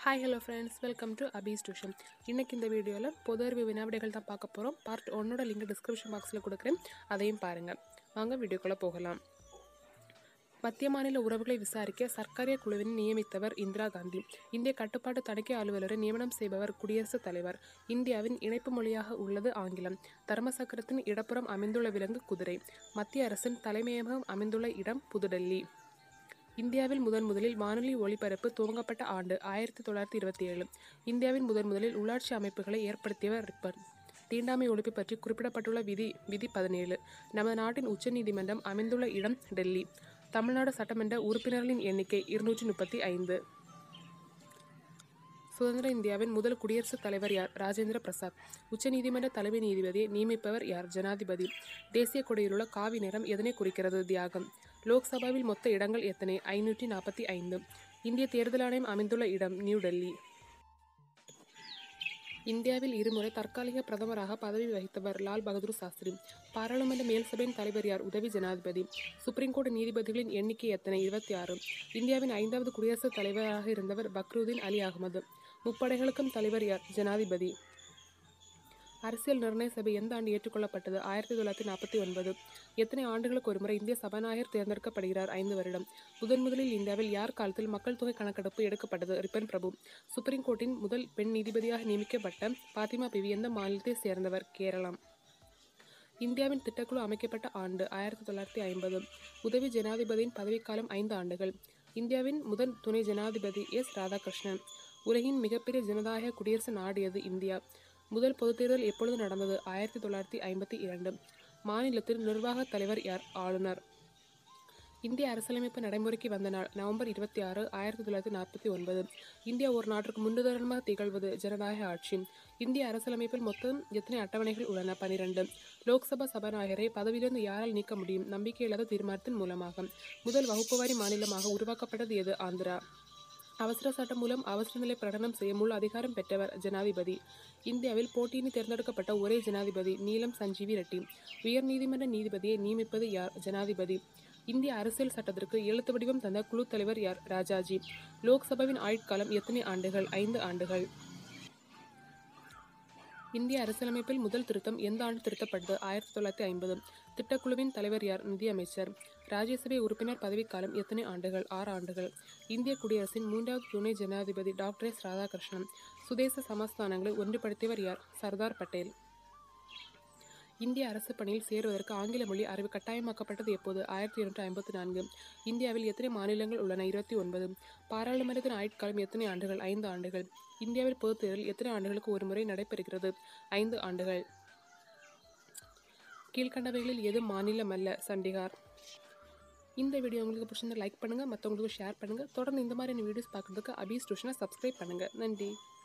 hi hello friends welcome to அபீஸ் tuition இன்னைக்கு இந்த வீடியோவில் பொது அறிவு வினாவிடைகள் தான் பார்க்க போகிறோம் பார்ட் ஒன்னோட லிங்க் டிஸ்கிரிப்ஷன் பாக்ஸில் கொடுக்குறேன் அதையும் பாருங்கள் வாங்க வீடியோக்குள்ளே போகலாம் மத்திய மாநில உறவுகளை விசாரிக்க சர்க்காரிய குழுவினை நியமித்தவர் இந்திரா காந்தி இந்திய கட்டுப்பாட்டு தணிக்கை அலுவலரை நியமனம் செய்பவர் குடியரசுத் தலைவர் இந்தியாவின் இணைப்பு மொழியாக உள்ளது ஆங்கிலம் தர்மசக்கரத்தின் இடப்புறம் அமைந்துள்ள விலங்கு குதிரை மத்திய அரசின் தலைமையகம் அமைந்துள்ள இடம் புதுடெல்லி இந்தியாவில் முதன் முதலில் வானொலி ஒளிபரப்பு துவங்கப்பட்ட ஆண்டு ஆயிரத்தி தொள்ளாயிரத்தி இருபத்தி ஏழு இந்தியாவின் முதன் முதலில் உள்ளாட்சி அமைப்புகளை ஏற்படுத்தியவர் ரிப்பன் தீண்டாமை ஒழிப்பு பற்றி குறிப்பிடப்பட்டுள்ள விதி விதி பதினேழு நமது நாட்டின் உச்சநீதிமன்றம் அமைந்துள்ள இடம் டெல்லி தமிழ்நாடு சட்டமன்ற உறுப்பினர்களின் எண்ணிக்கை இருநூற்றி முப்பத்தி ஐந்து சுதந்திர இந்தியாவின் முதல் குடியரசுத் தலைவர் யார் ராஜேந்திர பிரசாத் உச்சநீதிமன்ற தலைமை நீதிபதியை நியமிப்பவர் யார் ஜனாதிபதி தேசிய கொடியிலுள்ள காவி நிறம் எதனை குறிக்கிறது தியாகம் லோக்சபாவில் மொத்த இடங்கள் எத்தனை ஐநூற்றி நாற்பத்தி ஐந்து இந்திய தேர்தல் ஆணையம் அமைந்துள்ள இடம் நியூ டெல்லி இந்தியாவில் இருமுறை தற்காலிக பிரதமராக பதவி வகித்தவர் லால் பகதூர் சாஸ்திரி பாராளுமன்ற மேல்சபையின் தலைவர் யார் உதவி ஜனாதிபதி சுப்ரீம் கோர்ட் நீதிபதிகளின் எண்ணிக்கை எத்தனை இருபத்தி ஆறு இந்தியாவின் ஐந்தாவது குடியரசுத் தலைவராக இருந்தவர் பக்ருதீன் அலி அகமது முப்படைகளுக்கும் தலைவர் யார் ஜனாதிபதி அரசியல் நிர்ணய சபை எந்த ஆண்டு ஏற்றுக்கொள்ளப்பட்டது ஆயிரத்தி தொள்ளாயிரத்தி நாற்பத்தி ஒன்பது எத்தனை ஆண்டுகளுக்கு ஒருமுறை இந்திய சபாநாயகர் தேர்ந்தெடுக்கப்படுகிறார் ஐந்து வருடம் முதன் முதலில் இந்தியாவில் யார் காலத்தில் மக்கள் தொகை கணக்கெடுப்பு எடுக்கப்பட்டது ரிப்பன் பிரபு சுப்ரீம் கோர்ட்டின் முதல் பெண் நீதிபதியாக நியமிக்கப்பட்ட பாத்திமா பிவி எந்த மாநிலத்தை சேர்ந்தவர் கேரளம் இந்தியாவின் திட்டக்குழு அமைக்கப்பட்ட ஆண்டு ஆயிரத்தி தொள்ளாயிரத்தி ஐம்பது உதவி ஜனாதிபதியின் பதவிக்காலம் ஐந்து ஆண்டுகள் இந்தியாவின் முதல் துணை ஜனாதிபதி எஸ் ராதாகிருஷ்ணன் உலகின் மிகப்பெரிய ஜனநாயக குடியரசு நாடு எது இந்தியா முதல் பொதுத் தேர்தல் எப்பொழுது நடந்தது ஆயிரத்தி தொள்ளாயிரத்தி ஐம்பத்தி இரண்டு மாநிலத்தில் நிர்வாகத் தலைவர் யார் ஆளுநர் இந்திய அரசியலமைப்பு நடைமுறைக்கு வந்த நாள் நவம்பர் இருபத்தி ஆறு ஆயிரத்தி தொள்ளாயிரத்தி நாற்பத்தி ஒன்பது இந்தியா ஒரு நாட்டிற்கு முன்னுதாரணமாக திகழ்வது ஜனநாயக ஆட்சி இந்திய அரசியலமைப்பில் மொத்தம் எத்தனை அட்டவணைகள் உள்ளன பனிரெண்டு லோக்சபா சபாநாயகரை பதவியிலிருந்து யாரால் நீக்க முடியும் நம்பிக்கையில்லாத தீர்மானத்தின் மூலமாக முதல் வகுப்புவாரி மாநிலமாக உருவாக்கப்பட்டது எது ஆந்திரா அவசர சட்டம் மூலம் அவசர நிலை பிரகடனம் செய்ய முழு அதிகாரம் பெற்றவர் ஜனாதிபதி இந்தியாவில் போட்டியின்றி தேர்ந்தெடுக்கப்பட்ட ஒரே ஜனாதிபதி நீலம் சஞ்சீவி ரெட்டி உயர் நீதிமன்ற நீதிபதியை நியமிப்பது யார் ஜனாதிபதி இந்திய அரசியல் சட்டத்திற்கு எழுத்து வடிவம் தந்த குழு தலைவர் யார் ராஜாஜி லோக்சபாவின் ஆயுட்காலம் எத்தனை ஆண்டுகள் ஐந்து ஆண்டுகள் இந்திய அரசியலமைப்பில் முதல் திருத்தம் எந்த ஆண்டு திருத்தப்பட்டது ஆயிரத்தி தொள்ளாயிரத்தி ஐம்பது திட்டக்குழுவின் தலைவர் யார் நிதியமைச்சர் ராஜ்யசபை உறுப்பினர் பதவிக்காலம் எத்தனை ஆண்டுகள் ஆறு ஆண்டுகள் இந்திய குடியரசின் மூன்றாவது துணை ஜனாதிபதி டாக்டர் எஸ் ராதாகிருஷ்ணன் சுதேச சமஸ்தானங்களை ஒன்றுபடுத்தியவர் யார் சர்தார் பட்டேல் இந்திய அரசு பணியில் சேருவதற்கு ஆங்கில மொழி அறிவு கட்டாயமாக்கப்பட்டது எப்போது ஆயிரத்தி இருநூற்றி ஐம்பத்தி நான்கு இந்தியாவில் எத்தனை மாநிலங்கள் உள்ளன இருபத்தி ஒன்பது பாராளுமன்றத்தின் ஆயுட்காலம் எத்தனை ஆண்டுகள் ஐந்து ஆண்டுகள் இந்தியாவில் பொதுத் தேர்தல் எத்தனை ஆண்டுகளுக்கு ஒரு முறை நடைபெறுகிறது ஐந்து ஆண்டுகள் கீழ்கண்டவைகளில் எது மாநிலம் அல்ல சண்டிகார் இந்த வீடியோ உங்களுக்கு பிடிச்சிருந்தா லைக் பண்ணுங்கள் மற்றவங்களுக்கு ஷேர் பண்ணுங்கள் தொடர்ந்து இந்த மாதிரியான வீடியோஸ் பார்க்குறதுக்கு அபீஸ் டியூஷனை சப்ஸ்கிரைப் பண்ணுங்கள் நன்றி